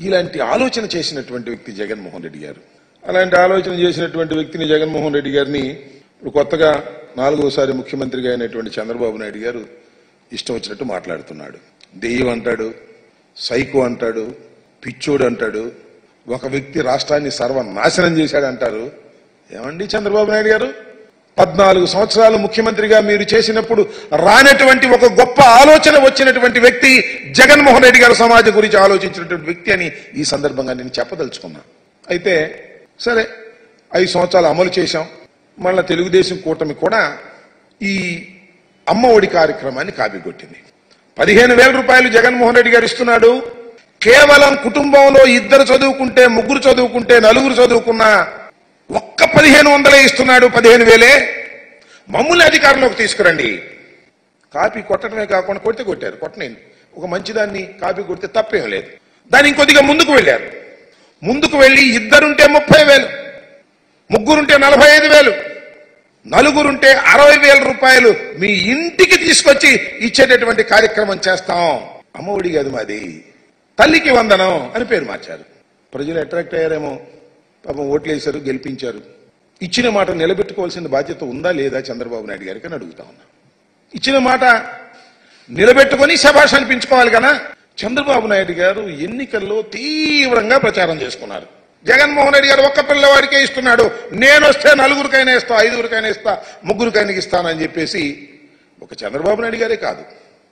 ఇలాంటి ఆలోచన చేసినటువంటి వ్యక్తి జగన్మోహన్ రెడ్డి గారు అలాంటి ఆలోచన చేసినటువంటి వ్యక్తిని జగన్మోహన్ రెడ్డి గారిని ఇప్పుడు కొత్తగా నాలుగోసారి ముఖ్యమంత్రిగా అయినటువంటి చంద్రబాబు నాయుడు గారు ఇష్టం వచ్చినట్టు మాట్లాడుతున్నాడు దెయ్యం అంటాడు సైకో అంటాడు పిచ్చోడు అంటాడు ఒక వ్యక్తి రాష్ట్రాన్ని సర్వనాశనం చేశాడు అంటారు ఏమండి చంద్రబాబు నాయుడు గారు పద్నాలుగు సంవత్సరాలు ముఖ్యమంత్రిగా మీరు చేసినప్పుడు రానటువంటి ఒక గొప్ప ఆలోచన వచ్చినటువంటి వ్యక్తి జగన్మోహన్ రెడ్డి గారు సమాజం గురించి ఆలోచించినటువంటి వ్యక్తి అని ఈ సందర్భంగా నేను చెప్పదలుచుకున్నా అయితే సరే ఐదు సంవత్సరాలు అమలు చేశాం మళ్ళా తెలుగుదేశం కూటమి కూడా ఈ అమ్మ ఒడి కార్యక్రమాన్ని కాపీకొట్టింది పదిహేను వేల రూపాయలు జగన్మోహన్ రెడ్డి గారు ఇస్తున్నాడు కేవలం కుటుంబంలో ఇద్దరు చదువుకుంటే ముగ్గురు చదువుకుంటే నలుగురు చదువుకున్నా ఒక్క పదిహేను వందలే ఇస్తున్నాడు పదిహేను వేలే మమ్మల్ని అధికారంలోకి తీసుకురండి కాపీ కొట్టడమే కాకుండా కొడితే కొట్టారు కొట్టనేది ఒక మంచిదాన్ని కాపీ కొడితే తప్పేం లేదు దాన్ని ఇంకొద్దిగా ముందుకు వెళ్ళారు ముందుకు వెళ్ళి ఇద్దరుంటే ముప్పై వేలు ముగ్గురుంటే నలభై ఐదు వేలు నలుగురుంటే అరవై వేల రూపాయలు మీ ఇంటికి తీసుకొచ్చి ఇచ్చేటటువంటి కార్యక్రమం చేస్తాం అమ్మఒడి కాదు మాది తల్లికి వందనం అని పేరు మార్చారు ప్రజలు అట్రాక్ట్ అయ్యారేమో పాపం ఓట్లు వేశారు గెలిపించారు ఇచ్చిన మాట నిలబెట్టుకోవాల్సిన బాధ్యత ఉందా లేదా చంద్రబాబు నాయుడు గారికి అని అడుగుతా ఉన్నా ఇచ్చిన మాట నిలబెట్టుకొని శభాష్ అనిపించుకోవాలి కదా చంద్రబాబు నాయుడు గారు ఎన్నికల్లో తీవ్రంగా ప్రచారం చేసుకున్నారు జగన్మోహన్ రెడ్డి గారు ఒక్క పిల్లవాడికే ఇస్తున్నాడు నేను వస్తే నలుగురికైనా ఇస్తా ఐదుగురికైనా ఇస్తా ముగ్గురికైనా ఇస్తానని చెప్పేసి ఒక చంద్రబాబు నాయుడు గారే కాదు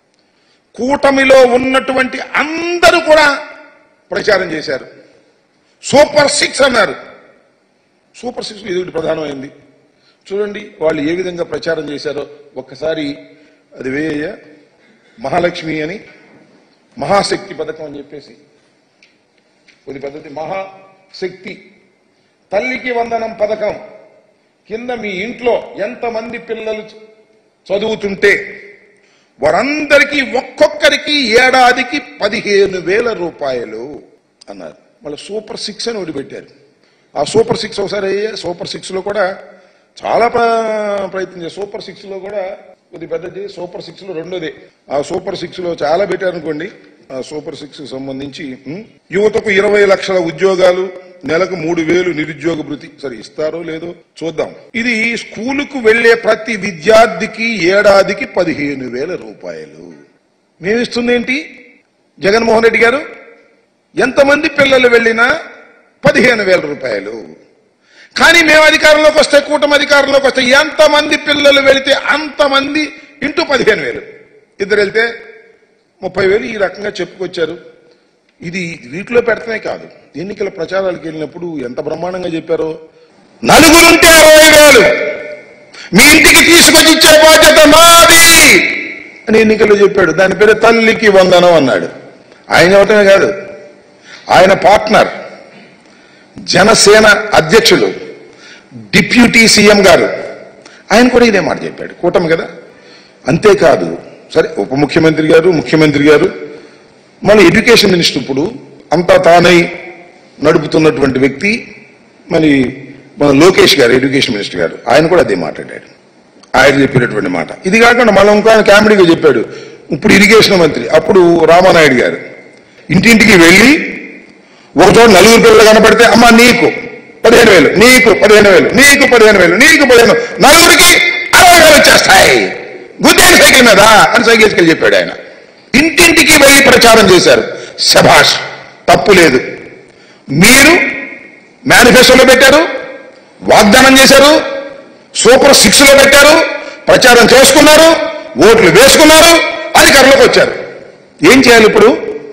కూటమిలో ఉన్నటువంటి అందరూ కూడా ప్రచారం చేశారు సూపర్ సిక్స్ అన్నారు సూపర్ సిక్స్ ఇది ఒకటి ప్రధానమైంది చూడండి వాళ్ళు ఏ విధంగా ప్రచారం చేశారో ఒక్కసారి అది వేయ మహాలక్ష్మి అని మహాశక్తి పథకం అని చెప్పేసి కొద్ది పద్ధతి మహాశక్తి తల్లికి వందనం పథకం కింద మీ ఇంట్లో ఎంతమంది పిల్లలు చ- చదువుతుంటే వారందరికీ ఒక్కొక్కరికి ఏడాదికి పదిహేను వేల రూపాయలు అన్నారు మళ్ళీ సూపర్ సిక్స్ అని ఒకటి పెట్టారు ఆ సూపర్ సిక్స్ ఒకసారి అయ్యే సూపర్ సిక్స్ లో కూడా చాలా ప్ర- ప్రయత్నం చేశారు సూపర్ సిక్స్ లో కూడా కొద్ది పెద్దది సూపర్ సిక్స్ లో రెండోది ఆ సూపర్ సిక్స్ లో చాలా పెట్టారు అనుకోండి ఆ సూపర్ సిక్స్ కి సంబంధించి ఉం, యువతకు ఇరవై లక్షల ఉద్యోగాలు నెలకు మూడు వేలు నిరుద్యోగ భృతి సరే ఇస్తారో లేదో చూద్దాం ఇది స్కూలుకు వెళ్లే ప్రతి విద్యార్థికి ఏడాదికి పదిహేను వేల రూపాయలు మేమిస్తుంది ఏంటి జగన్మోహన్ రెడ్డి గారు ఎంతమంది పిల్లలు వెళ్ళినా పదిహేను వేల రూపాయలు కానీ మేము అధికారంలోకి వస్తే కూటమి అధికారంలోకి వస్తే ఎంతమంది పిల్లలు వెళితే అంతమంది ఇంటూ పదిహేను వేలు ఇద్దరు వెళ్తే ముప్పై వేలు ఈ రకంగా చెప్పుకొచ్చారు ఇది వీటిలో పెడతనే కాదు ఎన్నికల ప్రచారాలకు వెళ్ళినప్పుడు ఎంత బ్రహ్మాండంగా చెప్పారో నలుగురుంటే అరవై వేలు మీ ఇంటికి తీసుకొచ్చి ఇచ్చే బాధ్యత మాది అని ఎన్నికల్లో చెప్పాడు దాని పేరు తల్లికి వందనం అన్నాడు ఆయన చెప్పటమే కాదు ఆయన పార్ట్నర్ జనసేన అధ్యక్షులు డిప్యూటీ సీఎం గారు ఆయన కూడా ఇదే మాట చెప్పాడు కూటమి కదా అంతేకాదు సరే ఉప ముఖ్యమంత్రి గారు ముఖ్యమంత్రి గారు మన ఎడ్యుకేషన్ మినిస్టర్ ఇప్పుడు అంతా తానై నడుపుతున్నటువంటి వ్యక్తి మరి మన లోకేష్ గారు ఎడ్యుకేషన్ మినిస్టర్ గారు ఆయన కూడా అదే మాట్లాడాడు ఆయన చెప్పినటువంటి మాట ఇది కాకుండా మళ్ళీ ఇంకో ఆయన కామెడీగా చెప్పాడు ఇప్పుడు ఇరిగేషన్ మంత్రి అప్పుడు రామానాయుడు గారు ఇంటింటికి వెళ్ళి ఒక చోట నలుగురు పిల్లలు కనపడితే అమ్మ నీకు పదిహేను వేలు నీకు పదిహేను వేలు నీకు పదిహేను వేలు నీకు పదిహేను నలుగురికి అరవై వేలు వచ్చేస్తాయి గుద్దేని సైకిల్ మీద అని సైకిల్ తీసుకెళ్ళి చెప్పాడు ఆయన ఇంటింటికి వెళ్ళి ప్రచారం చేశారు శభాష్ తప్పు లేదు మీరు మేనిఫెస్టోలో పెట్టారు వాగ్దానం చేశారు సూపర్ సిక్స్ లో పెట్టారు ప్రచారం చేసుకున్నారు ఓట్లు వేసుకున్నారు అధికారంలోకి వచ్చారు ఏం చేయాలి ఇప్పుడు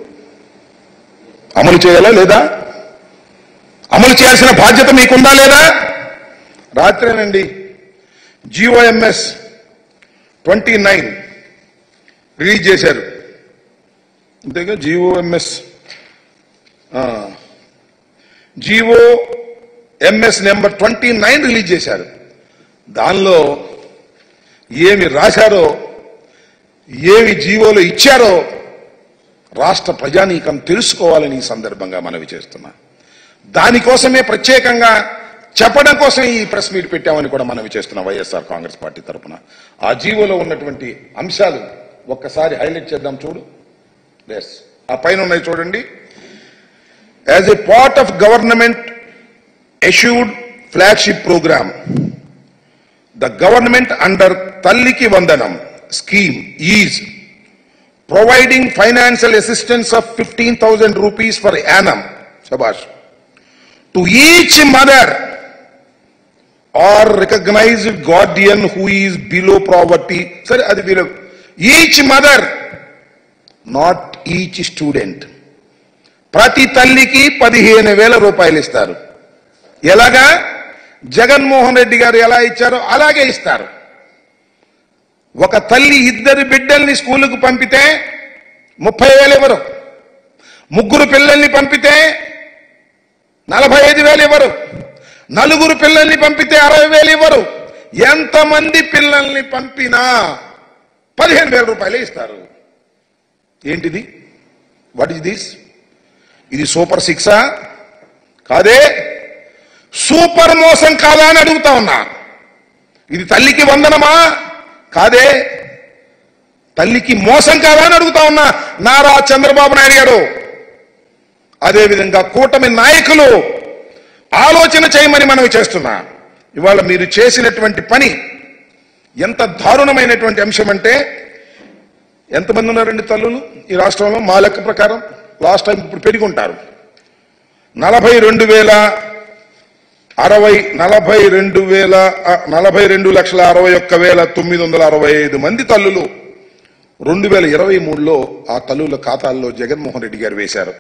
అమలు చేయాలా లేదా అమలు చేయాల్సిన బాధ్యత మీకుందా లేదా రాత్రేనండి జిఓఎంఎస్ ట్వంటీ నైన్ రిలీజ్ చేశారు అంతేగా GOMS GO MS number twenty nine release చేశారు దానిలో ఏమి రాశారో ఏమి జీవోలు ఇచ్చారో రాష్ట్ర ప్రజానీకం తెలుసుకోవాలని ఈ సందర్భంగా మనవి చేస్తున్నా దానికోసమే ప్రత్యేకంగా చెప్పడం కోసం ఈ ప్రెస్ మీట్ పెట్టామని కూడా మనవి చేస్తున్నాం వైఎస్ఆర్ కాంగ్రెస్ పార్టీ తరఫున ఆ జీవోలో ఉన్నటువంటి అంశాలు ఒక్కసారి హైలైట్ చేద్దాం చూడు ఎస్ ఆ పైన ఉన్నాయి చూడండి as a part of government issued flagship program. The government under Talliki Vandanam scheme is providing financial assistance of 15,000 rupees per annum, Shabash, to each mother or recognized guardian who is below poverty. Sorry, అది below. Each mother, not each student. ప్రతి తల్లికి పదిహేను వేల రూపాయలు ఇస్తారు ఎలాగా జగన్మోహన్ రెడ్డి గారు ఎలా ఇచ్చారో అలాగే ఇస్తారు ఒక తల్లి ఇద్దరు బిడ్డల్ని స్కూలుకు పంపితే ముప్పై వేలు ఇవ్వరు ముగ్గురు పిల్లల్ని పంపితే నలభై ఐదు వేలు ఇవ్వరు నలుగురు పిల్లల్ని పంపితే అరవై వేలు ఇవ్వరు ఎంతమంది పిల్లల్ని పంపినా పదిహేను వేల రూపాయలే ఇస్తారు ఏంటిది వాట్ ఇస్ దిస్ ఇది సూపర్ సిక్సా కాదే సూపర్ మోసం కాదా అని అడుగుతా ఉన్నా ఇది తల్లికి వందనమా కాదే తల్లికి మోసం కాదా అని అడుగుతా ఉన్నా నారా చంద్రబాబు నాయుడు గారు అదేవిధంగా కూటమి నాయకులు ఆలోచన చేయమని మనం చేస్తున్నా ఇవాళ మీరు చేసినటువంటి పని ఎంత దారుణమైనటువంటి అంశం అంటే ఎంతమంది ఉన్నారండి తల్లులు ఈ రాష్ట్రంలో మా లెక్క ప్రకారం లాస్ట్ టైం ఇప్పుడు పెరిగి ఉంటారు నలభై రెండు వేల అరవై నలభై రెండు వేల ఆ, నలభై రెండు లక్షల అరవై ఒక్క వేల తొమ్మిది వందల అరవై ఐదు మంది తల్లులు రెండు వేల ఇరవై మూడులో ఆ తల్లుల ఖాతాల్లో జగన్మోహన్ రెడ్డి గారు వేశారు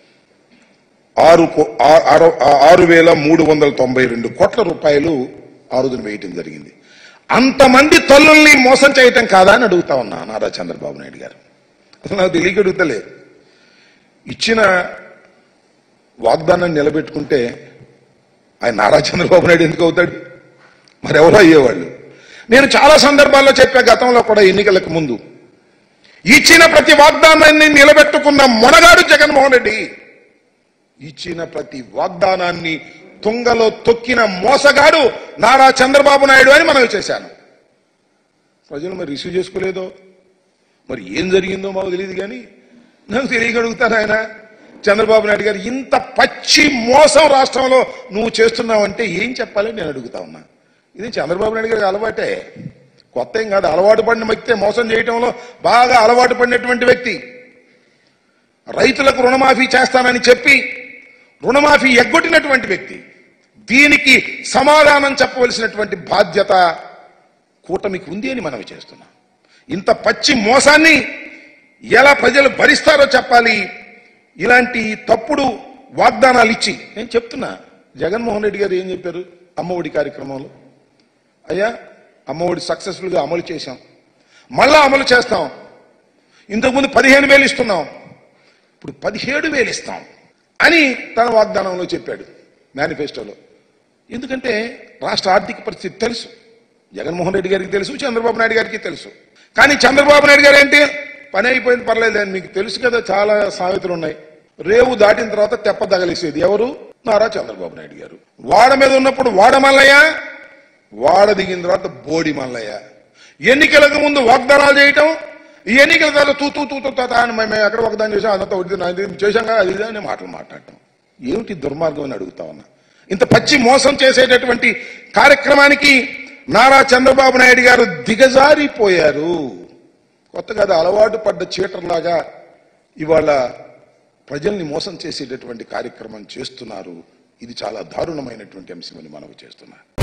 ఆరు కో- ఆ- ఆరు ఆ- ఆరు వేల మూడు వందల తొంభై రెండు కోట్ల రూపాయలు ఆ రోజున వేయటం జరిగింది అంతమంది తల్లుల్ని మోసం చేయటం కాదా అని అడుగుతా ఉన్నా నారా చంద్రబాబు నాయుడు గారు అసలు నాకు తెలియక అడుగుతలే ఇచ్చిన వాగ్దానాన్ని నిలబెట్టుకుంటే ఆయన నారా చంద్రబాబు నాయుడు ఎందుకు అవుతాడు మరి ఎవరో అయ్యేవాళ్ళు నేను చాలా సందర్భాల్లో చెప్పా గతంలో కూడా ఎన్నికలకు ముందు ఇచ్చిన ప్రతి వాగ్దానాన్ని నిలబెట్టుకున్న మొనగాడు జగన్మోహన్ రెడ్డి ఇచ్చిన ప్రతి వాగ్దానాన్ని తుంగలో తొక్కిన మోసగాడు నారా చంద్రబాబు నాయుడు అని మనం చేశాను ప్రజలు మరి రిసీవ్ చేసుకోలేదో మరి ఏం జరిగిందో మాకు తెలియదు కానీ నాకు తెలియగలుగుతాను ఆయన చంద్రబాబు నాయుడు గారు ఇంత పచ్చి మోసం రాష్ట్రంలో నువ్వు చేస్తున్నావంటే ఏం చెప్పాలని నేను అడుగుతా ఉన్నా ఇది చంద్రబాబు నాయుడు గారికి అలవాటే కొత్త ఏం కాదు అలవాటు పడిన వ్యక్తే మోసం చేయటంలో బాగా అలవాటు పడినటువంటి వ్యక్తి రైతులకు రుణమాఫీ చేస్తానని చెప్పి రుణమాఫీ ఎగ్గొట్టినటువంటి వ్యక్తి దీనికి సమాధానం చెప్పవలసినటువంటి బాధ్యత కూటమికి ఉంది అని మనవి చేస్తున్నాం ఇంత పచ్చి మోసాన్ని ఎలా ప్రజలు భరిస్తారో చెప్పాలి ఇలాంటి తప్పుడు వాగ్దానాలు ఇచ్చి నేను చెప్తున్నా జగన్మోహన్ రెడ్డి గారు ఏం చెప్పారు అమ్మఒడి కార్యక్రమంలో అయ్యా అమ్మఒడి సక్సెస్ఫుల్ గా అమలు చేశాం మళ్ళా అమలు చేస్తాం ఇంతకుముందు పదిహేను వేలు ఇస్తున్నాం ఇప్పుడు పదిహేడు వేలు ఇస్తాం అని తన వాగ్దానంలో చెప్పాడు మేనిఫెస్టోలో ఎందుకంటే రాష్ట్ర ఆర్థిక పరిస్థితి తెలుసు జగన్మోహన్ రెడ్డి గారికి తెలుసు చంద్రబాబు నాయుడు గారికి తెలుసు కానీ చంద్రబాబు నాయుడు గారు ఏంటి పని అయిపోయింది పర్లేదు అని మీకు తెలుసు కదా చాలా సామెతలు ఉన్నాయి రేవు దాటిన తర్వాత తెప్ప తగలేసేది ఎవరు నారా చంద్రబాబు నాయుడు గారు వాడ మీద ఉన్నప్పుడు వాడ మల్లయ్య వాడ దిగిన తర్వాత బోడి మల్లయ్య ఎన్నికలకు ముందు వాగ్దానాలు చేయటం ఈ ఎన్నికల తర్వాత తూ తూ తూ తూ తా తా అని మేము ఎక్కడ ఒకదాన్ని చేసాం అదంతా ఒకటి నాది చేశాం కదా అది ఇది అని మాటలు మాట్లాడటం ఏమిటి దుర్మార్గం అని అడుగుతా ఉన్నా ఇంత పచ్చి మోసం చేసేటటువంటి కార్యక్రమానికి నారా చంద్రబాబు నాయుడు గారు దిగజారిపోయారు కొత్తగా అది అలవాటు పడ్డ చీటర్లాగా ఇవాళ ప్రజల్ని మోసం చేసేటటువంటి కార్యక్రమం చేస్తున్నారు ఇది చాలా దారుణమైనటువంటి అంశమని మనవి చేస్తున్నా